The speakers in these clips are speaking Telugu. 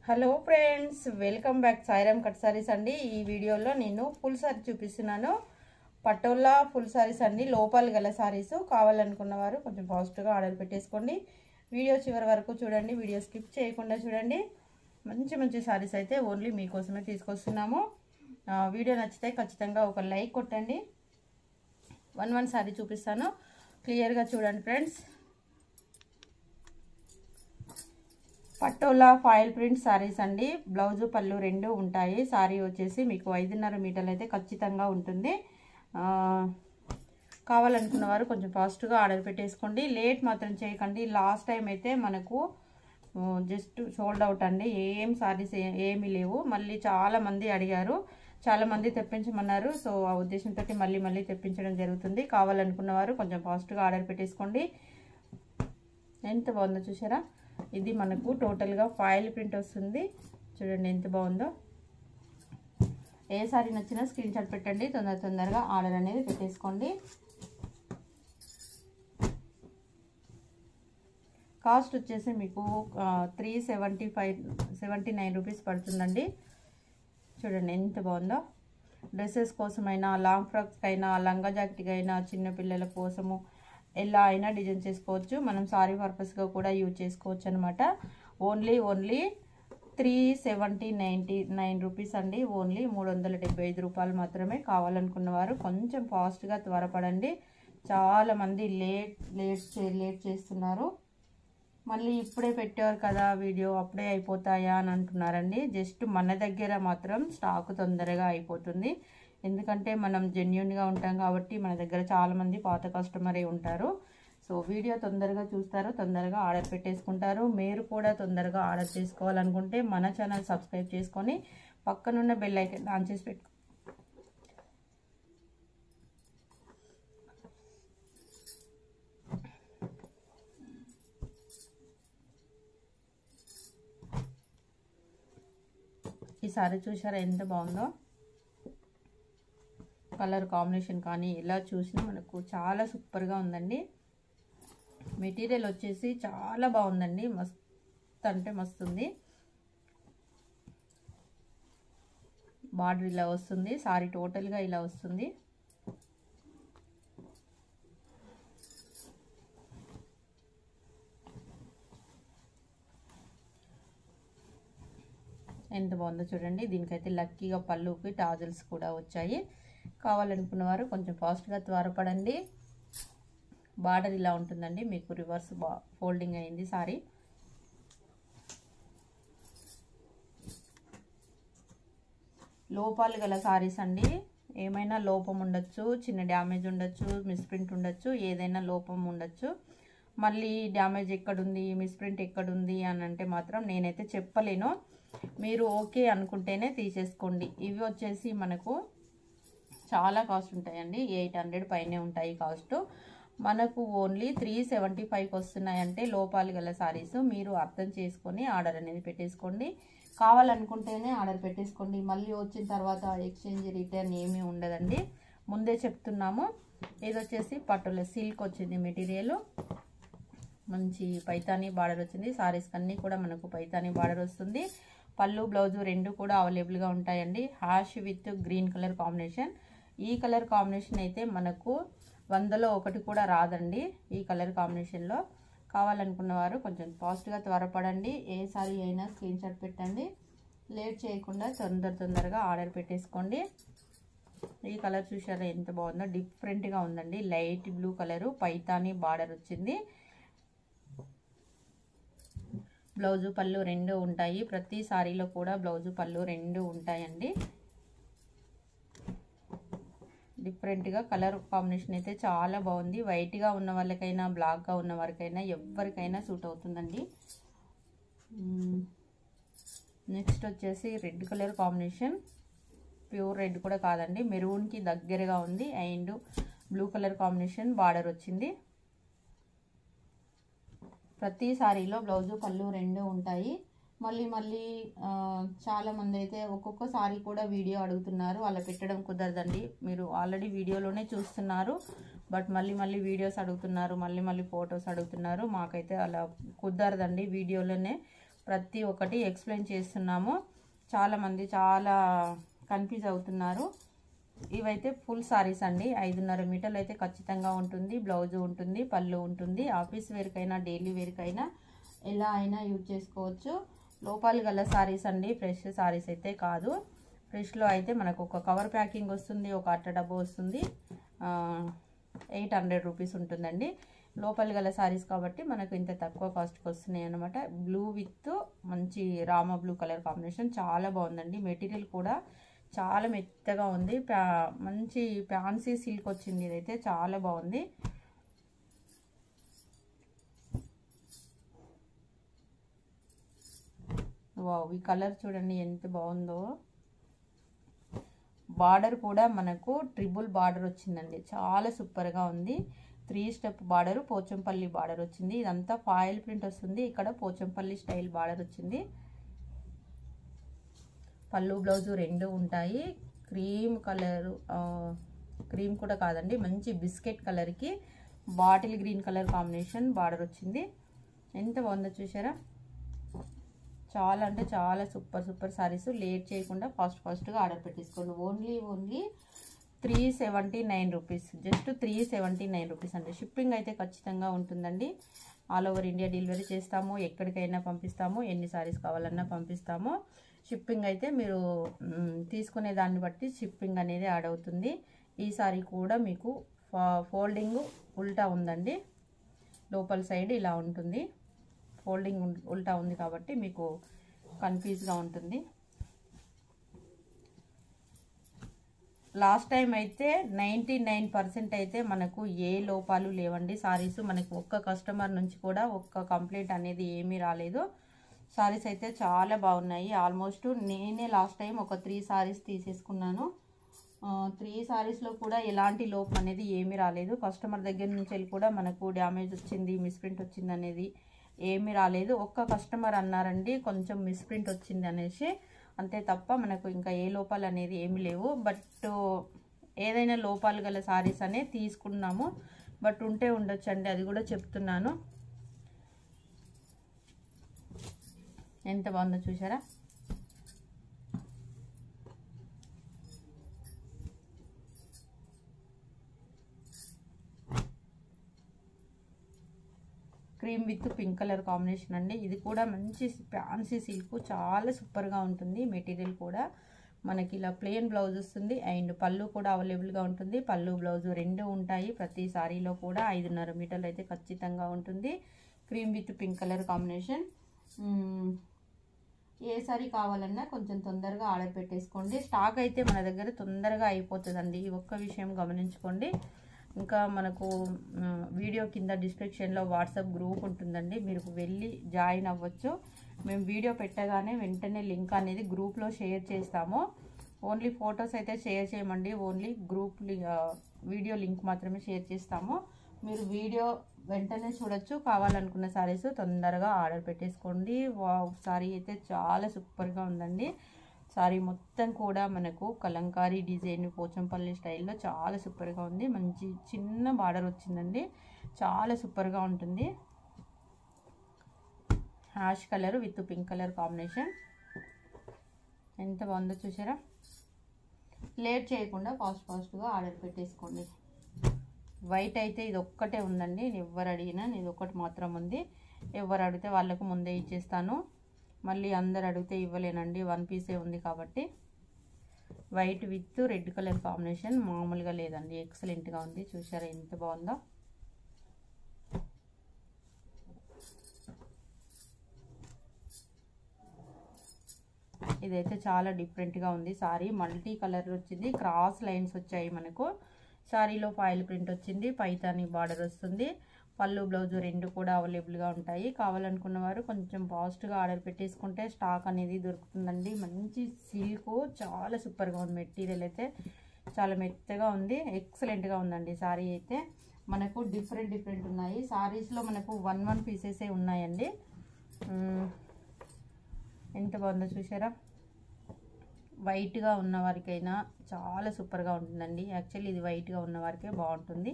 hello friends welcome back Sairam cut sarees అండి ఈ వీడియోలో నేను ఫుల్ సారీ చూపిస్తున్నాను పటోలా ఫుల్ సారీస్ అండి లోపాలు గల సారీస్ కావాలనుకున్న వారు కొంచెం పాజిటివ్గా ఆర్డర్ పెట్టేసుకోండి వీడియో చివరి వరకు చూడండి వీడియో స్కిప్ చేయకుండా చూడండి మంచి మంచి సారీస్ అయితే ఓన్లీ మీకోసమే తీసుకొస్తున్నాము ఆ, వీడియో నచ్చితే ఖచ్చితంగా ఒక లైక్ కొట్టండి వన్ వన్ సారీ చూపిస్తాను క్లియర్గా చూడండి friends Patola foil print sarees అండి బ్లౌజు పళ్ళు రెండు ఉంటాయి సారీ వచ్చేసి మీకు ఐదున్నర మీటర్లు అయితే ఖచ్చితంగా ఉంటుంది ఆ, కావాలనుకున్న వారు కొంచెం ఫాస్ట్గా ఆర్డర్ పెట్టేసుకోండి లేట్ మాత్రం చేయకండి లాస్ట్ టైం అయితే మనకు జస్ట్ సోల్డ్ అవుట్ అండి ఏం సారీస్ ఏమీ లేవు మళ్ళీ చాలా మంది అడిగారు చాలా మంది తెప్పించమన్నారు సో ఆ ఉద్దేశంతో మళ్ళీ మళ్ళీ తెప్పించడం జరుగుతుంది కావాలనుకున్న వారు కొంచెం ఫాస్ట్గా ఆర్డర్ పెట్టేసుకోండి ఎంత బాగుందో చూసారా ఇది మనకు టోటల్గా ఫాయిల్ ప్రింట్ వస్తుంది చూడండి ఎంత బాగుందో ఏ సారీ నచ్చినా స్క్రీన్ షాట్ పెట్టండి తొందర తొందరగా ఆర్డర్ అనేది పెట్టేసుకోండి కాస్ట్ వచ్చేసి మీకు three seventy five seventy nine rupees పడుతుందండి చూడండి ఎంత బాగుందో డ్రెస్సెస్ కోసమైనా లాంగ్ ఫ్రాక్స్కి అయినా లంగా జాకెట్కి అయినా చిన్నపిల్లల కోసము ఎలా అయినా డిజైన్ చేసుకోవచ్చు మనం సారీ పర్పస్గా కూడా యూజ్ చేసుకోవచ్చు అనమాట only only three seventy ninety nine rupees అండి ఓన్లీ మూడు వందల డెబ్బై ఐదు రూపాయలు మాత్రమే కావాలనుకున్న వారు కొంచెం ఫాస్ట్గా త్వరపడండి చాలామంది లేట్ లేట్ చే లేట్ చేస్తున్నారు మళ్ళీ ఇప్పుడే పెట్టారు కదా వీడియో అప్పుడే అయిపోతాయా అని అంటున్నారండి జస్ట్ మన దగ్గర మాత్రం స్టాక్ తొందరగా అయిపోతుంది ఎందుకంటే మనం జెన్యున్గా ఉంటాం కాబట్టి మన దగ్గర చాలామంది పాత కస్టమరే ఉంటారు సో వీడియో తొందరగా చూస్తారు తొందరగా ఆర్డర్ పెట్టేసుకుంటారు మీరు కూడా తొందరగా ఆర్డర్ చేసుకోవాలనుకుంటే మన ఛానల్ సబ్స్క్రైబ్ చేసుకొని పక్కనున్న బెల్ ఐకన్ ఆన్ చేసి పెట్టు ఈ సారీ చూసారా ఎంత బాగుందో కలర్ కాంబినేషన్ కానీ ఇలా చూసినా మనకు చాలా సూపర్గా ఉందండి మెటీరియల్ వచ్చేసి చాలా బాగుందండి మస్తు అంటే మస్తు ఉంది బార్డర్ ఇలా వస్తుంది సారీ టోటల్గా ఇలా వస్తుంది ఎంత బాగుందో చూడండి దీనికైతే లక్కీగా పళ్ళుకి టాజల్స్ కూడా వచ్చాయి కావాలనుకున్న వారు కొంచెం ఫాస్ట్గా త్వరపడండి బార్డర్ ఇలా ఉంటుందండి మీకు రివర్స్ బా ఫోల్డింగ్ అయింది సారీ లోపాలు గల సారీస్ అండి ఏమైనా లోపం ఉండొచ్చు చిన్న డ్యామేజ్ ఉండొచ్చు మిస్ప్రింట్ ఉండొచ్చు ఏదైనా లోపం ఉండొచ్చు మళ్ళీ డ్యామేజ్ ఎక్కడుంది మిస్ప్రింట్ ఎక్కడుంది అని అంటే మాత్రం నేనైతే చెప్పలేను మీరు ఓకే అనుకుంటేనే తీసేసుకోండి ఇవి వచ్చేసి మనకు చాలా కాస్ట్ ఉంటాయండి ఎయిట్ హండ్రెడ్ పైనే ఉంటాయి కాస్ట్ మనకు ఓన్లీ త్రీ సెవెంటీ ఫైవ్కి వస్తున్నాయంటే లోపాలు గల సారీస్ మీరు అర్థం చేసుకొని ఆర్డర్ అనేది పెట్టేసుకోండి కావాలనుకుంటేనే ఆర్డర్ పెట్టేసుకోండి మళ్ళీ వచ్చిన తర్వాత ఎక్స్చేంజ్ రిటర్న్ ఏమీ ఉండదండి ముందే చెప్తున్నాము ఇది వచ్చేసి పట్టుల సిల్క్ వచ్చింది మెటీరియల్ మంచి పైతానీ బార్డర్ వచ్చింది సారీస్ అన్నీ కూడా మనకు పైతానీ బార్డర్ వస్తుంది పళ్ళు బ్లౌజు రెండు కూడా అవైలబుల్గా ఉంటాయండి ash with green colour combination ఈ కలర్ కాంబినేషన్ అయితే మనకు వందలో ఒకటి కూడా రాదండి ఈ కలర్ కాంబినేషన్లో కావాలనుకున్న వారు కొంచెం ఫాస్ట్గా త్వరపడండి ఏ సారీ అయినా స్క్రీన్ షాట్ పెట్టండి లేట్ చేయకుండా తొందర తొందరగా ఆర్డర్ పెట్టేసుకోండి ఈ కలర్ చూసారా ఎంత బాగుందో డిఫరెంట్గా ఉందండి light blue colour Paithani border వచ్చింది బ్లౌజు పళ్ళు రెండు ఉంటాయి ప్రతి సారీలో కూడా బ్లౌజు పళ్ళు రెండు ఉంటాయండి డిఫరెంట్గా కలర్ కాంబినేషన్ అయితే చాలా బాగుంది వైట్గా ఉన్న వాళ్ళకైనా బ్లాక్గా ఉన్న వారికైనా ఎవరికైనా సూట్ అవుతుందండి నెక్స్ట్ వచ్చేసి red colour combination pure red కూడా కాదండి మెరూన్కి దగ్గరగా ఉంది and blue colour combination border వచ్చింది ప్రతి సారీలో బ్లౌజు పళ్ళు రెండు ఉంటాయి మళ్ళీ మళ్ళీ చాలామంది అయితే ఒక్కొక్క సారీ కూడా వీడియో అడుగుతున్నారు అలా పెట్టడం కుదరదండి మీరు ఆల్రెడీ వీడియోలోనే చూస్తున్నారు బట్ మళ్ళీ మళ్ళీ వీడియోస్ అడుగుతున్నారు మళ్ళీ మళ్ళీ ఫొటోస్ అడుగుతున్నారు మాకైతే అలా కుదరదండి వీడియోలోనే ప్రతి ఒక్కటి ఎక్స్ప్లెయిన్ చేస్తున్నాము చాలామంది చాలా కన్ఫ్యూజ్ అవుతున్నారు ఇవైతే ఫుల్ సారీస్ అండి ఐదున్నర మీటర్లు అయితే ఖచ్చితంగా ఉంటుంది బ్లౌజ్ ఉంటుంది పళ్ళు ఉంటుంది ఆఫీస్ వేర్కైనా డైలీ వేర్కైనా ఎలా అయినా యూజ్ చేసుకోవచ్చు లోపాలు గల సారీస్ అండి ఫ్రెష్ సారీస్ అయితే కాదు ఫ్రెష్లో అయితే మనకు ఒక కవర్ ప్యాకింగ్ వస్తుంది ఒక అట్ట డబ్బు వస్తుంది ఎయిట్ హండ్రెడ్ రూపీస్ ఉంటుందండి లోపల గల సారీస్ కాబట్టి మనకు ఇంత తక్కువ కాస్ట్కి వస్తున్నాయి అనమాట బ్లూ విత్ మంచి రామ బ్లూ కలర్ కాంబినేషన్ చాలా బాగుందండి మెటీరియల్ కూడా చాలా మెత్తగా ఉంది ప్యా మంచి ఫ్యాన్సీ సిల్క్ వచ్చింది ఇదైతే చాలా బాగుంది వావ్ ఈ కలర్ చూడండి ఎంత బాగుందో బార్డర్ కూడా మనకు ట్రిబుల్ బార్డర్ వచ్చిందండి చాలా సూపర్గా ఉంది three step border Pochampally border వచ్చింది ఇదంతా ఫాయిల్ ప్రింట్ వస్తుంది ఇక్కడ పోచంపల్లి స్టైల్ బార్డర్ వచ్చింది పళ్ళు బ్లౌజు రెండు ఉంటాయి క్రీమ్ కలర్ క్రీమ్ కూడా కాదండి మంచి బిస్కెట్ కలర్కి bottle green colour combination border వచ్చింది ఎంత బాగుందో చూసారా చాలా అంటే చాలా సూపర్ సూపర్ సారీస్ లేట్ చేయకుండా ఫాస్ట్ ఫాస్ట్గా ఆర్డర్ పెట్టేసుకోండి only only three seventy nine rupees just three seventy nine rupees అండి షిప్పింగ్ అయితే ఖచ్చితంగా ఉంటుందండి ఆల్ ఓవర్ ఇండియా డెలివరీ చేస్తాము ఎక్కడికైనా పంపిస్తాము ఎన్ని సారీస్ కావాలన్నా పంపిస్తాము షిప్పింగ్ అయితే మీరు తీసుకునే దాన్ని బట్టి షిప్పింగ్ అనేది యాడ్ అవుతుంది ఈ సారీ కూడా మీకు ఫోల్డింగ్ ఉల్టా ఉందండి లోపల సైడ్ ఇలా ఉంటుంది ఫోల్డింగ్ ఉల్టా ఉంది కాబట్టి మీకు కన్ఫ్యూజ్గా ఉంటుంది లాస్ట్ టైం అయితే నైంటీ నైన్ పర్సెంట్ అయితే మనకు ఏ లోపాలు లేవండి సారీస్ మనకు ఒక్క కస్టమర్ నుంచి కూడా ఒక్క కంప్లైంట్ అనేది ఏమీ రాలేదు సారీస్ అయితే చాలా బాగున్నాయి ఆల్మోస్ట్ నేనే లాస్ట్ టైం ఒక త్రీ సారీస్ తీసేసుకున్నాను త్రీ సారీస్లో కూడా ఎలాంటి లోపం అనేది ఏమీ రాలేదు కస్టమర్ దగ్గర నుంచి వెళ్ళి కూడా మనకు డ్యామేజ్ వచ్చింది మిస్ప్రింట్ వచ్చింది అనేది ఏమీ రాలేదు ఒక్క కస్టమర్ అన్నారండి కొంచెం మిస్ప్రింట్ వచ్చింది అనేసి అంతే తప్ప మనకు ఇంకా ఏ లోపాలు అనేది ఏమి లేవు బట్ ఏదైనా లోపాలు గల సారీస్ అనేది తీసుకున్నాము బట్ ఉంటే ఉండొచ్చు అండి అది కూడా చెప్తున్నాను ఎంత బాగుందో చూసారా cream with pink colour combination అండి ఇది కూడా మంచి ఫ్యాన్సీ సిల్క్ చాలా సూపర్గా ఉంటుంది మెటీరియల్ కూడా మనకి ఇలా ప్లెయిన్ బ్లౌజ్ వస్తుంది అండ్ పళ్ళు కూడా అవైలబుల్గా ఉంటుంది పళ్ళు బ్లౌజ్ రెండు ఉంటాయి ప్రతి సారీలో కూడా ఐదున్నర మీటర్లు అయితే ఖచ్చితంగా ఉంటుంది cream with pink colour combination ఏ సారీ కావాలన్నా కొంచెం తొందరగా ఆర్డర్ పెట్టేసుకోండి స్టాక్ అయితే మన దగ్గర తొందరగా అయిపోతుందండి ఈ ఒక్క విషయం గమనించుకోండి ఇంకా మనకు వీడియో కింద డిస్క్రిప్షన్లో వాట్సాప్ గ్రూప్ ఉంటుందండి మీరు వెళ్ళి జాయిన్ అవ్వచ్చు మేము వీడియో పెట్టగానే వెంటనే లింక్ అనేది గ్రూప్లో షేర్ చేస్తాము ఓన్లీ ఫొటోస్ అయితే షేర్ చేయమండి ఓన్లీ గ్రూప్ వీడియో లింక్ మాత్రమే షేర్ చేస్తాము మీరు వీడియో వెంటనే చూడొచ్చు కావాలనుకున్న సారీస్ తొందరగా ఆర్డర్ పెట్టేసుకోండి సారీ అయితే చాలా సూపర్గా ఉందండి సారీ మొత్తం కూడా మనకు కలంకారీ డిజైన్ పోచంపల్లి స్టైల్లో చాలా సూపర్గా ఉంది మంచి చిన్న బార్డర్ వచ్చిందండి చాలా సూపర్గా ఉంటుంది ash colour with pink colour combination ఎంత బాగుందో చూసారా లేట్ చేయకుండా ఫాస్ట్ ఫాస్ట్గా ఆర్డర్ పెట్టేసుకోండి వైట్ అయితే ఇది ఒక్కటే ఉందండి నేను ఎవరు అడిగినా ఇది ఒక్కటి మాత్రం ఉంది ఎవరు అడిగితే వాళ్ళకు ముందే ఇచ్చేస్తాను మళ్ళీ అందరు అడిగితే ఇవ్వలేనండి వన్ పీసే ఉంది కాబట్టి white with red colour combination మామూలుగా లేదండి ఎక్సలెంట్గా ఉంది చూసారా ఎంత బాగుందో ఇదైతే చాలా డిఫరెంట్గా ఉంది సారీ మల్టీ కలర్ వచ్చింది క్రాస్ లైన్స్ వచ్చాయి మనకు సారీలో ఫాయిల్ ప్రింట్ వచ్చింది పైతాని బార్డర్ వస్తుంది పళ్ళు బ్లౌజ్ రెండు కూడా అవైలబుల్గా ఉంటాయి కావాలనుకున్న వారు కొంచెం ఫాస్ట్గా ఆర్డర్ పెట్టేసుకుంటే స్టాక్ అనేది దొరుకుతుందండి మంచి సిల్క్ చాలా సూపర్గా ఉంది మెటీరియల్ అయితే చాలా మెత్తగా ఉంది ఎక్సలెంట్గా ఉందండి సారీ అయితే మనకు డిఫరెంట్ డిఫరెంట్ ఉన్నాయి సారీస్లో మనకు వన్ వన్ పీసెసే ఉన్నాయండి ఎంత బాగుందో చూసారా వైట్గా ఉన్న వారికైనా చాలా సూపర్గా ఉంటుందండి యాక్చువల్లీ ఇది వైట్గా ఉన్న వారికే బాగుంటుంది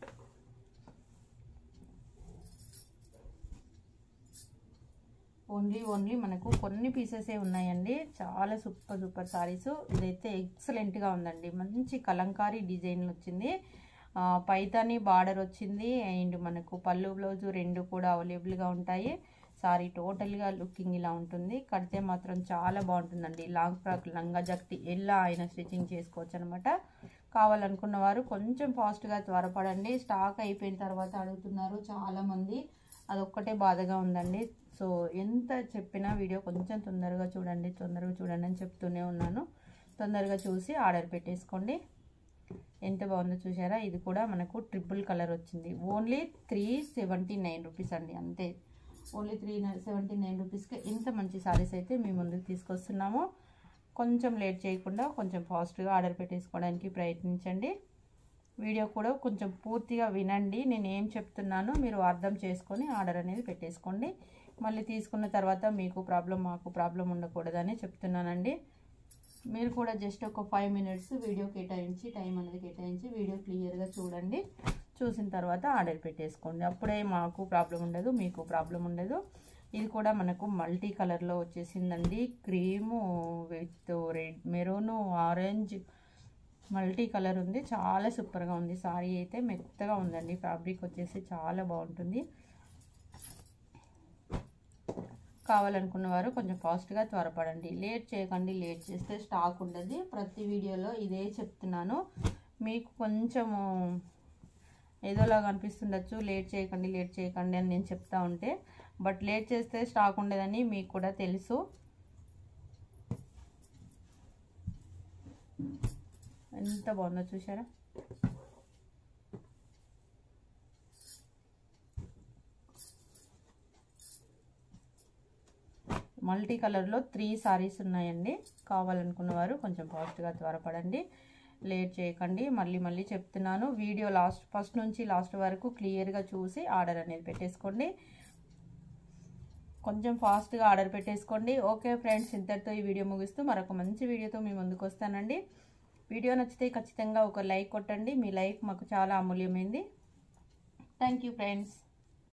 ఓన్లీ ఓన్లీ ఓన్లీ మనకు కొన్ని పీసెసే ఉన్నాయండి చాలా సూపర్ సూపర్ సారీస్ ఇదైతే ఎక్సలెంట్గా ఉందండి మంచి కలంకారీ డిజైన్ వచ్చింది ఆ, పైతాని బార్డర్ వచ్చింది అండ్ మనకు పళ్ళు బ్లౌజు రెండు కూడా అవైలబుల్గా ఉంటాయి సారీ టోటల్గా లుకింగ్ ఇలా ఉంటుంది కడితే మాత్రం చాలా బాగుంటుందండి లాంగ్ ఫ్రాక్ లంగా జక్తి ఎలా అయినా స్టిచ్చింగ్ చేసుకోవచ్చు అనమాట కావాలనుకున్న వారు కొంచెం ఫాస్ట్గా త్వరపడండి స్టాక్ అయిపోయిన తర్వాత అడుగుతున్నారు చాలామంది అదొక్కటే బాధగా ఉందండి సో ఎంత చెప్పినా వీడియో కొంచెం తొందరగా చూడండి తొందరగా చూడండి అని చెప్తూనే ఉన్నాను తొందరగా చూసి ఆర్డర్ పెట్టేసుకోండి ఎంత బాగుందో చూసారా ఇది కూడా మనకు ట్రిపుల్ కలర్ వచ్చింది only three seventy nine rupees అండి అంతే ఓన్లీ త్రీ సెవెంటీ నైన్ రూపీస్కి ఇంత మంచి సారీస్ అయితే మీ ముందుకు తీసుకొస్తున్నాము కొంచెం లేట్ చేయకుండా కొంచెం ఫాస్ట్గా ఆర్డర్ పెట్టేసుకోవడానికి ప్రయత్నించండి వీడియో కూడా కొంచెం పూర్తిగా వినండి నేను ఏం చెప్తున్నానో మీరు అర్థం చేసుకొని ఆర్డర్ అనేది పెట్టేసుకోండి మళ్ళీ తీసుకున్న తర్వాత మీకు ప్రాబ్లం మాకు ప్రాబ్లం ఉండకూడదని చెప్తున్నానండి మీరు కూడా జస్ట్ ఒక ఫైవ్ మినిట్స్ వీడియో కేటాయించి టైం అనేది కేటాయించి వీడియో క్లియర్గా చూడండి చూసిన తర్వాత ఆర్డర్ పెట్టేసుకోండి అప్పుడే మాకు ప్రాబ్లం ఉండదు మీకు ప్రాబ్లం ఉండదు ఇది కూడా మనకు మల్టీ కలర్లో వచ్చేసిందండి cream with red maroon orange multi colour ఉంది చాలా సూపర్గా ఉంది సారీ అయితే మెత్తగా ఉందండి ఫ్యాబ్రిక్ వచ్చేసి చాలా బాగుంటుంది కావాలనుకున్న వారు కొంచెం ఫాస్ట్గా త్వరపడండి లేట్ చేయకండి లేట్ చేస్తే స్టాక్ ఉండదు ప్రతి వీడియోలో ఇదే చెప్తున్నాను మీకు కొంచెము ఏదోలాగా అనిపిస్తుండొచ్చు లేట్ చేయకండి లేట్ చేయకండి అని నేను చెప్తా ఉంటే బట్ లేట్ చేస్తే స్టాక్ ఉండదని మీకు కూడా తెలుసు ఎంత బాగుందో చూసారా మల్టీ కలర్లో త్రీ సారీస్ ఉన్నాయండి కావాలనుకున్న వారు కొంచెం ఫాస్ట్గా త్వరపడండి లేట్ చేయకండి మళ్ళీ మళ్ళీ చెప్తున్నాను వీడియో లాస్ట్ ఫస్ట్ నుంచి లాస్ట్ వరకు క్లియర్గా చూసి ఆర్డర్ అనేది పెట్టేసుకోండి కొంచెం ఫాస్ట్గా ఆర్డర్ పెట్టేసుకోండి ఓకే ఫ్రెండ్స్ ఇంతటితో ఈ వీడియో ముగిస్తూ మరొక మంచి వీడియోతో మీ ముందుకు వస్తానండి వీడియో నచ్చితే ఖచ్చితంగా ఒక లైక్ కొట్టండి మీ లైక్ మాకు చాలా అమూల్యమైంది థ్యాంక్ యూ ఫ్రెండ్స్